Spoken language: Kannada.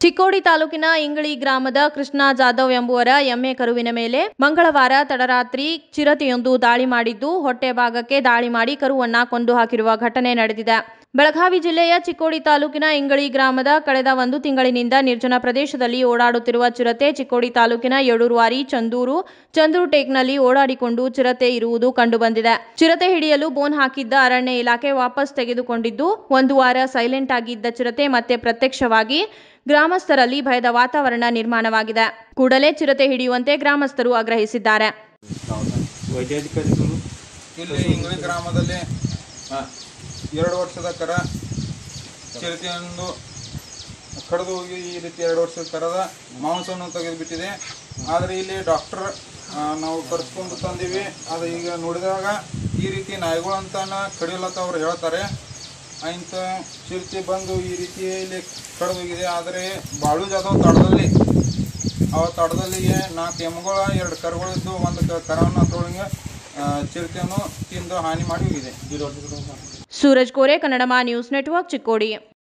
ಚಿಕ್ಕೋಡಿ ತಾಲೂಕಿನ ಇಂಗಳಿ ಗ್ರಾಮದ ಕೃಷ್ಣ ಜಾಧವ್ ಎಂಬುವರ ಎಮ್ಮೆ ಕರುವಿನ ಮೇಲೆ ಮಂಗಳವಾರ ತಡರಾತ್ರಿ ಚಿರತೆಯೊಂದು ದಾಳಿ ಮಾಡಿದ್ದು ಹೊಟ್ಟೆ ಭಾಗಕ್ಕೆ ದಾಳಿ ಮಾಡಿ ಕರುವನ್ನ ಕೊಂದು ಹಾಕಿರುವ ಘಟನೆ ನಡೆದಿದೆ ಬೆಳಗಾವಿ ಜಿಲ್ಲೆಯ ಚಿಕ್ಕೋಡಿ ತಾಲೂಕಿನ ಇಂಗಳಿ ಗ್ರಾಮದ ಕಳೆದ ಒಂದು ತಿಂಗಳಿನಿಂದ ನಿರ್ಜನ ಪ್ರದೇಶದಲ್ಲಿ ಓಡಾಡುತ್ತಿರುವ ಚಿರತೆ ಚಿಕ್ಕೋಡಿ ತಾಲೂಕಿನ ಯಡೂರ್ವಾರಿ ಚಂದೂರು ಚಂದ್ರು ಟೇಕ್ನಲ್ಲಿ ಓಡಾಡಿಕೊಂಡು ಚಿರತೆ ಇರುವುದು ಕಂಡುಬಂದಿದೆ ಚಿರತೆ ಹಿಡಿಯಲು ಬೋನ್ ಹಾಕಿದ್ದ ಅರಣ್ಯ ಇಲಾಖೆ ವಾಪಸ್ ತೆಗೆದುಕೊಂಡಿದ್ದು ಒಂದು ವಾರ ಸೈಲೆಂಟ್ ಆಗಿದ್ದ ಚಿರತೆ ಮತ್ತೆ ಪ್ರತ್ಯಕ್ಷವಾಗಿ ಗ್ರಾಮಸ್ಥರಲ್ಲಿ ಭಯದ ವಾತಾವರಣ ನಿರ್ಮಾಣವಾಗಿದೆ ಕೂಡಲೇ ಚಿರತೆ ಹಿಡಿಯುವಂತೆ ಗ್ರಾಮಸ್ಥರು ಆಗ್ರಹಿಸಿದ್ದಾರೆ ವೈದ್ಯಾಧಿಕಾರಿಗಳು ಇಲ್ಲಿ ಇಂಗ್ಳಿ ಗ್ರಾಮದಲ್ಲಿ ಎರಡು ವರ್ಷದ ಕರ ಚಿರತೆಯೊಂದು ಕಡಿದು ಹೋಗಿ ಈ ರೀತಿ ಎರಡು ವರ್ಷದ ಕರದ ಮಾಂಸವನ್ನು ತೆಗೆದುಬಿಟ್ಟಿದೆ ಆದರೆ ಇಲ್ಲಿ ಡಾಕ್ಟರ್ ನಾವು ಕರೆಸ್ಕೊಂಡು ತಂದೀವಿ ಅದು ಈಗ ನೋಡಿದಾಗ ಈ ರೀತಿ ನಾಯಿಗಳು ಅಂತಾನ ಕಡಿಯಲತ್ತ ಅವ್ರು ಹೇಳ್ತಾರೆ ಇಂಥ ಚಿರತೆ ಬಂದು ಈ ರೀತಿ ಇಲ್ಲಿ ಕಡಿದು ಹೋಗಿದೆ ಆದರೆ ಬಾಳು ಜಾಧವ್ ತಡದಲ್ಲಿ ಅವ ತಡದಲ್ಲಿಗೆ ನಾಲ್ಕು ಎಮ್ಮೆಗಳ ಎರಡು ಕರುಗಳಿದ್ದು ಒಂದು ಕ- ಕರವನ್ನು ಅದರೊಳಗೆ ಚಿರತೆಯನ್ನು ತಿಂದು ಹಾನಿ ಮಾಡಿ ಹೋಗಿದೆ ಸೂರಜ್ ಕೋರೆ ಕನ್ನಡಮ ನ್ಯೂಸ್ ನೆಟ್ವರ್ಕ್ ಚಿಕ್ಕೋಡಿ